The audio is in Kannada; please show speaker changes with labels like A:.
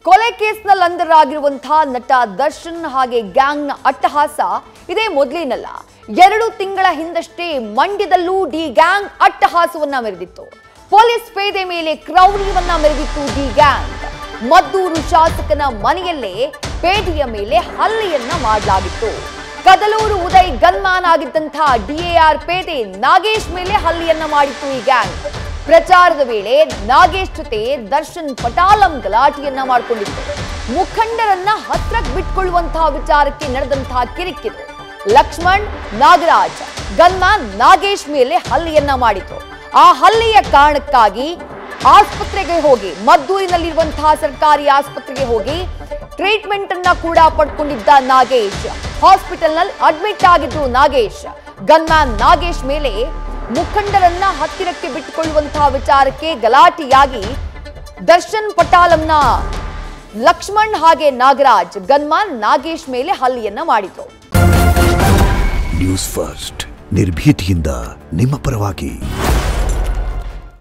A: ಕೊಲೆ ಕೇಸ್ನಲ್ಲಿ ಅಂಧರಾಗಿರುವಂತಹ ನಟ ದರ್ಶನ್ ಹಾಗೆ ಗ್ಯಾಂಗ್ನ ಅಟ್ಟಹಾಸ ಇದೇ ಮೊದಲೇನಲ್ಲ ಎರಡು ತಿಂಗಳ ಹಿಂದಷ್ಟೇ ಮಂಡ್ಯದಲ್ಲೂ ಡಿ ಗ್ಯಾಂಗ್ ಅಟ್ಟಹಾಸವನ್ನ ಮೆರೆದಿತ್ತು ಪೊಲೀಸ್ ಪೇದೆ ಮೇಲೆ ಕ್ರೌರ್ಯವನ್ನ ಮೆರೆದಿತ್ತು ಡಿ ಗ್ಯಾಂಗ್ ಮದ್ದೂರು ಶಾಸಕನ ಮನೆಯಲ್ಲೇ ಪೇದೆಯ ಮೇಲೆ ಹಲ್ಲೆಯನ್ನ ಮಾಡಲಾಗಿತ್ತು ಕದಲೂರು ಉದಯ್ ಗನ್ಮಾನ್ ಆಗಿದ್ದಂತಹ ಡಿಎಆರ್ ಪೇದೆ ನಾಗೇಶ್ ಮೇಲೆ ಹಲ್ಲೆಯನ್ನ ಮಾಡಿತ್ತು ಈ ಗ್ಯಾಂಗ್ ಪ್ರಚಾರದ ವೇಳೆ ನಾಗೇಶ್ ಜೊತೆ ದರ್ಶನ್ ಪಟಾಲಂ ಗಲಾಟೆಯನ್ನ ಮಾಡಿಕೊಂಡಿತ್ತು ಮುಖಂಡರನ್ನ ಹತ್ರಕ್ಕೆ ಬಿಟ್ಕೊಳ್ಳುವಂತಹ ವಿಚಾರಕ್ಕೆ ನಡೆದಂತಹ ಕಿರಿಕಿರು ಲಕ್ಷ್ಮಣ್ ನಾಗರಾಜ್ ಗನ್ಮ್ಯಾನ್ ನಾಗೇಶ್ ಮೇಲೆ ಹಲ್ಲೆಯನ್ನ ಮಾಡಿತು ಆ ಹಲ್ಲೆಯ ಕಾರಣಕ್ಕಾಗಿ ಆಸ್ಪತ್ರೆಗೆ ಹೋಗಿ ಮದ್ದೂರಿನಲ್ಲಿರುವಂತಹ ಸರ್ಕಾರಿ ಆಸ್ಪತ್ರೆಗೆ ಹೋಗಿ ಟ್ರೀಟ್ಮೆಂಟ್ ಅನ್ನ ಕೂಡ ಪಡ್ಕೊಂಡಿದ್ದ ನಾಗೇಶ್ ಹಾಸ್ಪಿಟಲ್ ನಲ್ಲಿ ಅಡ್ಮಿಟ್ ಆಗಿದ್ರು ನಾಗೇಶ್ ಗನ್ಮ್ಯಾನ್ ನಾಗೇಶ್ ಮೇಲೆ ಮುಖಂಡರನ್ನ ಹತ್ತಿರಕ್ಕೆ ಬಿಟ್ಟುಕೊಳ್ಳುವಂತಹ ವಿಚಾರಕ್ಕೆ ಗಲಾಟೆಯಾಗಿ ದರ್ಶನ್ ಪಟಾಲಂನ ಲಕ್ಷ್ಮಣ್ ಹಾಗೆ ನಾಗರಾಜ್ ಗನ್ಮಾನ್ ನಾಗೇಶ್ ಮೇಲೆ ಹಲ್ಲೆಯನ್ನ ಮಾಡಿದ್ರು
B: ನ್ಯೂಸ್ ಫಸ್ಟ್ ನಿರ್ಭೀತಿಯಿಂದ ನಿಮ್ಮ ಪರವಾಗಿ